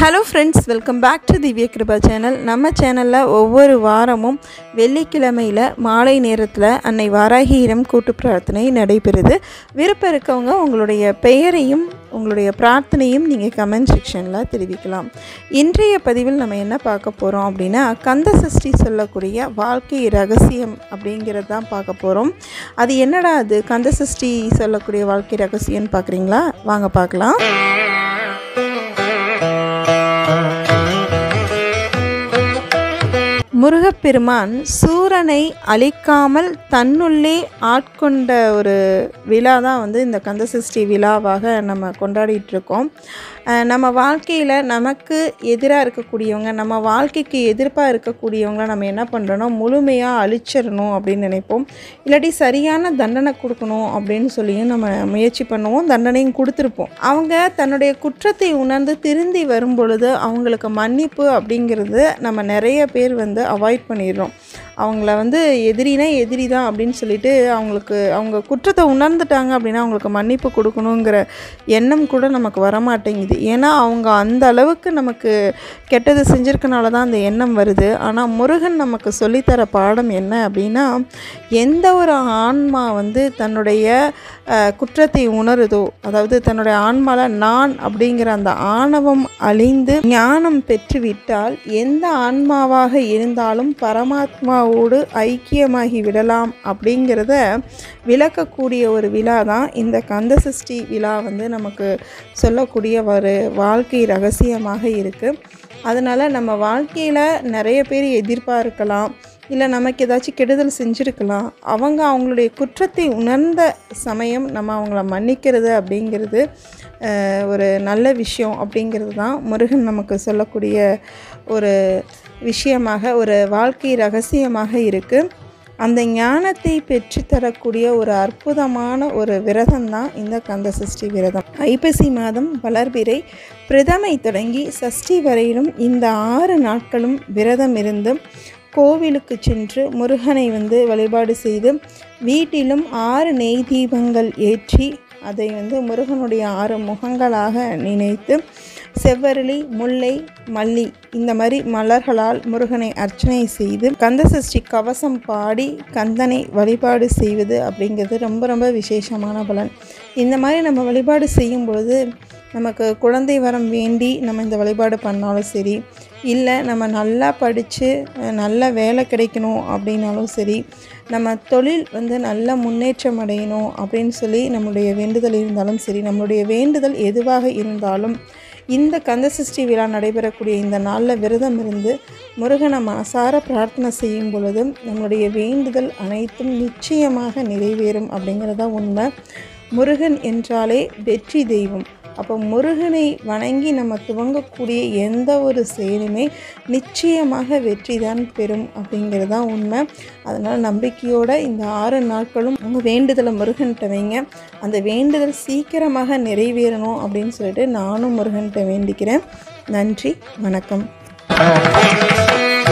hello friends welcome back to Divya Kirupa channel நம்ம சேனலில் ஒவ்வொரு வாரமும் வெள்ளிக்கிழமையில் மாலை நேரத்தில் அன்னை வாராகியிடம் கூட்டு பிரார்த்தனை நடைபெறுது விருப்பம் இருக்கவங்க உங்களுடைய பெயரையும் உங்களுடைய பிரார்த்தனையும் நீங்கள் கமெண்ட் செக்ஷனில் தெரிவிக்கலாம் இன்றைய பதிவில் நம்ம என்ன பார்க்க போகிறோம் அப்படின்னா கந்த சஷ்டி சொல்லக்கூடிய வாழ்க்கை ரகசியம் அப்படிங்கிறது தான் பார்க்க போகிறோம் அது என்னடா அது கந்த சஷ்டி சொல்லக்கூடிய வாழ்க்கை ரகசியம்னு பார்க்குறீங்களா வாங்க பார்க்கலாம் முருகப்பெருமான் சூரனை அழிக்காமல் தன்னுள்ளே ஆட்கொண்ட ஒரு விழா தான் வந்து இந்த கந்தசஷ்டி விழாவாக நம்ம கொண்டாடிட்டு இருக்கோம் அஹ் நம்ம வாழ்க்கையில் நமக்கு எதிராக இருக்கக்கூடியவங்க நம்ம வாழ்க்கைக்கு எதிர்ப்பாக இருக்கக்கூடியவங்கள நம்ம என்ன பண்ணுறோன்னா முழுமையாக அழிச்சிடணும் அப்படின்னு நினைப்போம் இல்லாட்டி சரியான தண்டனை கொடுக்கணும் அப்படின்னு சொல்லியும் நம்ம முயற்சி பண்ணுவோம் தண்டனையும் கொடுத்துருப்போம் அவங்க தன்னுடைய குற்றத்தை உணர்ந்து திருந்தி வரும் பொழுது அவங்களுக்கு மன்னிப்பு அப்படிங்கிறது நம்ம நிறைய பேர் வந்து அவாய்ட் பண்ணிடுறோம் அவங்கள வந்து எதிரினா எதிரி தான் அப்படின்னு சொல்லிட்டு அவங்களுக்கு அவங்க குற்றத்தை உணர்ந்துட்டாங்க அப்படின்னா அவங்களுக்கு மன்னிப்பு கொடுக்கணுங்கிற எண்ணம் கூட நமக்கு வரமாட்டேங்குது ஏன்னா அவங்க அந்த அளவுக்கு நமக்கு கெட்டது செஞ்சிருக்கனால தான் அந்த எண்ணம் வருது ஆனால் முருகன் நமக்கு சொல்லித்தர பாடம் என்ன அப்படின்னா எந்த ஒரு ஆன்மா வந்து தன்னுடைய அஹ், குற்றத்தை உணருதோ அதாவது தன்னுடைய ஆன்மாவில் நான் அப்படிங்கிற அந்த ஆணவம் அழிந்து ஞானம் பெற்றுவிட்டால் எந்த ஆன்மாவாக இருந்தாலும் பரமாத்மாவோடு ஐக்கியமாகி விடலாம் அப்படிங்கிறத விளக்கக்கூடிய ஒரு விழா தான் இந்த கந்தசஷ்டி விழா வந்து நமக்கு சொல்லக்கூடிய ஒரு வாழ்க்கை ரகசியமாக இருக்குது அதனால் நம்ம வாழ்க்கையில் நிறைய பேர் எதிர்பார்க்கலாம் இல்லை நமக்கு ஏதாச்சும் கெடுதல் செஞ்சுருக்கலாம் அவங்க அவங்களுடைய குற்றத்தை உணர்ந்த சமயம் நம்ம அவங்கள மன்னிக்கிறது அப்படிங்கிறது அஹ், ஒரு நல்ல விஷயம் அப்படிங்கிறது தான் முருகன் நமக்கு சொல்லக்கூடிய ஒரு விஷயமாக ஒரு வாழ்க்கை ரகசியமாக இருக்குது அந்த ஞானத்தை பெற்றுத்தரக்கூடிய ஒரு அற்புதமான ஒரு விரதம் தான் இந்த கந்த சஷ்டி விரதம் ஐப்பசி மாதம் வளர்பிறை பிரதமை தொடங்கி சஷ்டி வரையிலும் இந்த ஆறு நாட்களும் விரதம் இருந்து கோவிலுக்கு சென்று முருகனை வந்து வழிபாடு செய்து வீட்டிலும் ஆறு நெய் தீபங்கள் ஏற்றி அதை வந்து முருகனுடைய ஆறு முகங்களாக நினைத்து செவ்வரளி முல்லை மல்லி இந்த மாதிரி மலர்களால் முருகனை அர்ச்சனை செய்து கந்தசஷ்டி கவசம் பாடி கந்தனை வழிபாடு செய்வது அப்படிங்கிறது ரொம்ப ரொம்ப விசேஷமான பலன் இந்த மாதிரி நம்ம வழிபாடு செய்யும் பொழுது நமக்கு குழந்தை வரம் வேண்டி நம்ம இந்த வழிபாடு பண்ணாலும் சரி இல்லை நம்ம நல்லா படித்து நல்ல வேலை கிடைக்கணும் அப்படின்னாலும் சரி நம்ம தொழில் வந்து நல்ல முன்னேற்றம் அடையணும் அப்படின்னு சொல்லி நம்மளுடைய வேண்டுதல் இருந்தாலும் சரி நம்மளுடைய வேண்டுதல் எதுவாக இருந்தாலும் இந்த கந்தசஷ்டி விழா நடைபெறக்கூடிய இந்த நாளில் விரதம் இருந்து முருகனை மனசார பிரார்த்தனை செய்யும் பொழுதும் நம்மளுடைய வேண்டுதல் அனைத்தும் நிச்சயமாக நிறைவேறும் அப்படிங்கிறதா உண்மை முருகன் என்றாலே வெற்றி தெய்வம் அப்போ முருகனை வணங்கி நம்ம துவங்கக்கூடிய எந்த ஒரு செயலுமே நிச்சயமாக வெற்றி தான் பெறும் அப்படிங்கிறது தான் உண்மை அதனால் நம்பிக்கையோடு இந்த ஆறு நாட்களும் உங்கள் வேண்டுதலை முருகன்கிட்ட வைங்க அந்த வேண்டுதல் சீக்கிரமாக நிறைவேறணும் அப்படின்னு சொல்லிட்டு நானும் முருகன்கிட்ட வேண்டிக்கிறேன் நன்றி வணக்கம்